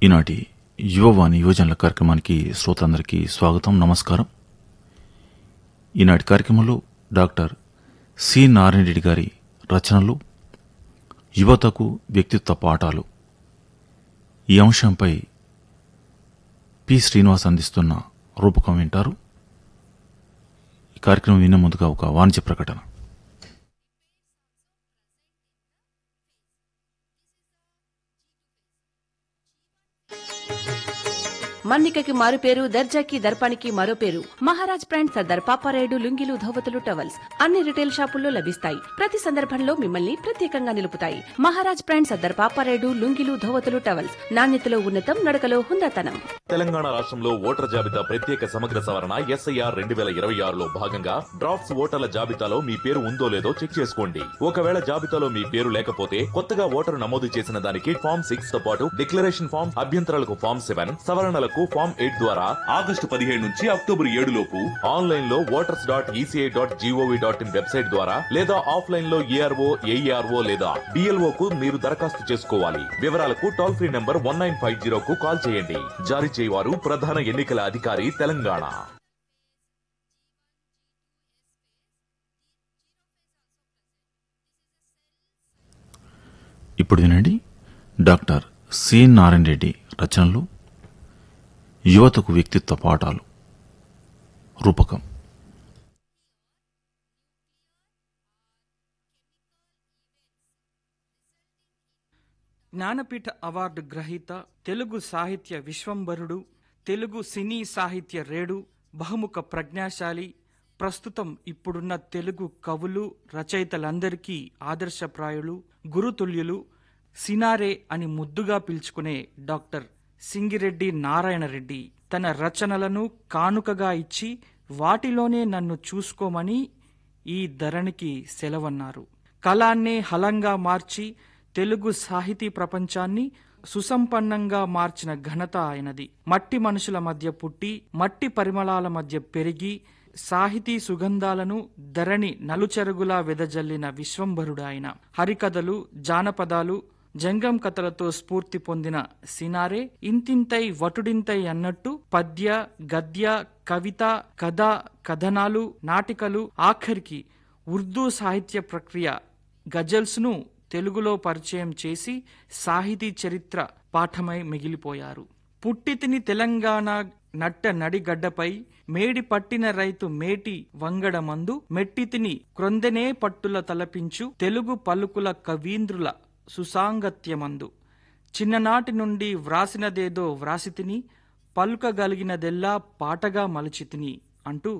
ఈనాటి యువవాణి యువజనుల కార్యక్రమానికి శ్రోతలందరికీ స్వాగతం నమస్కారం ఈనాటి కార్యక్రమంలో డాక్టర్ సి నారాయణ రెడ్డి గారి రచనలు యువతకు వ్యక్తిత్వ పాఠాలు ఈ అంశంపై పి శ్రీనివాస్ అందిస్తున్న రూపకం వింటారు ఈ కార్యక్రమం వినే ముందుగా ఒక వాణిజ్య ప్రకటన మన్నికకి మారు పేరు దర్జాకి దర్పానికి మరో పేరు మహారాజ్ బ్రాండ్ సర్దార్ పాపారాయుడు లుంగిలు ధోవతులు టవల్స్ అన్ని రిటైల్ షాపుల్లో లభిస్తాయి ప్రతి సందర్భంలో మిమ్మల్ని ప్రత్యేకంగా నిలుపుతాయి మహారాజ్ బ్రాండ్ సర్దార్ పాపారాయుడు లుంగిలు ధోవతులు టవల్స్ నాణ్యతలో ఉన్నతం నడకలో హుందాతనం తెలంగాణ రాష్ట్రంలో ఓటర్ జాబితా ప్రత్యేక సమగ్ర సవరణ ఎస్ఐఆర్ రెండు వేల ఇరవై ఆరులో భాగంగా డ్రాఫ్ట్స్ ఓటర్ల జాబితాలో మీ పేరు ఉందో లేదో చెక్ చేసుకోండి ఒకవేళ జాబితాలో మీ పేరు లేకపోతే కొత్తగా ఓటరు నమోదు చేసిన దానికి ఫామ్ సిక్స్ తో పాటు డిక్లరేషన్ ఫామ్ అభ్యంతరాలకు ఫామ్ సెవెన్ సవరణలకు ఫామ్ ఎయిట్ ద్వారా ఆగస్టు పదిహేడు నుంచి అక్టోబర్ ఏడు లోపు ఆన్లైన్ లో voters dot ECI dot GOV dot in website ద్వారా లేదా ఆఫ్లైన్ లో ఏఆర్ఓ ఏఈఆర్ఓ లేదా డిఎల్ఓ కు మీరు దరఖాస్తు చేసుకోవాలి వివరాలకు toll free number one nine five zero కు కాల్ చేయండి జారీ చేయవారు ప్రధాన ఎన్నికల అధికారి తెలంగాణ ఇప్పుడు వినండి డాక్టర్ సి నారాయణ రెడ్డి రచనలు యువతకు వ్యక్తిత్వ పాఠాలు రూపకం జ్ఞానపీఠ అవార్డు గ్రహీత తెలుగు సాహిత్య విశ్వంబరుడు తెలుగు సినీ సాహిత్య రేడు బహుముఖ ప్రజ్ఞాశాలి ప్రస్తుతం ఇప్పుడున్న తెలుగు కవులు రచయితలందరికీ ఆదర్శప్రాయులు గురుతుల్యులు సినారే అని ముద్దుగా పిలుచుకునే డాక్టర్ సింగిరెడ్డి నారాయణరెడ్డి తన రచనలను కానుకగా ఇచ్చి వాటిలోనే నన్ను చూసుకోమని ఈ ధరణికి సెలవన్నారు కళాన్నే హలంగా మార్చి తెలుగు సాహితీ ప్రపంచాన్ని సుసంపన్నంగా మార్చిన ఘనత ఆయనది మట్టి మనుషుల మధ్య పుట్టి మట్టి పరిమళాల మధ్య పెరిగి సాహితీ సుగంధాలను ధరణి నలుచెరుగులా వెదజల్లిన విశ్వంభరుడు ఆయన హరికథలు జానపదాలు జంగం కథలతో స్ఫూర్తి పొందిన సినారే ఇంతింతై వటుడింతై అన్నట్టు పద్య గద్య కవిత కథ కథనాలు నాటికలు ఆఖరికి ఉర్దూ సాహిత్య ప్రక్రియ గజల్స్ ను తెలుగులో పరిచయం చేసి సాహితీ చరిత్ర పాఠమై మిగిలిపోయారు పుట్టితిని తెలంగాణ నట్ట నడిగడ్డపై మేడి పట్టిన రైతు మేటి వంగడ మందు మెట్టితిని క్రొందెనే పట్టుల తలపించు తెలుగు పలుకుల కవీంద్రుల సుసాంగత్యమందు చిన్ననాటి నుండి వ్రాసినదేదో వ్రాసితిని పలుకగలిగినదెల్లా పాటగా మలచితిని అంటూ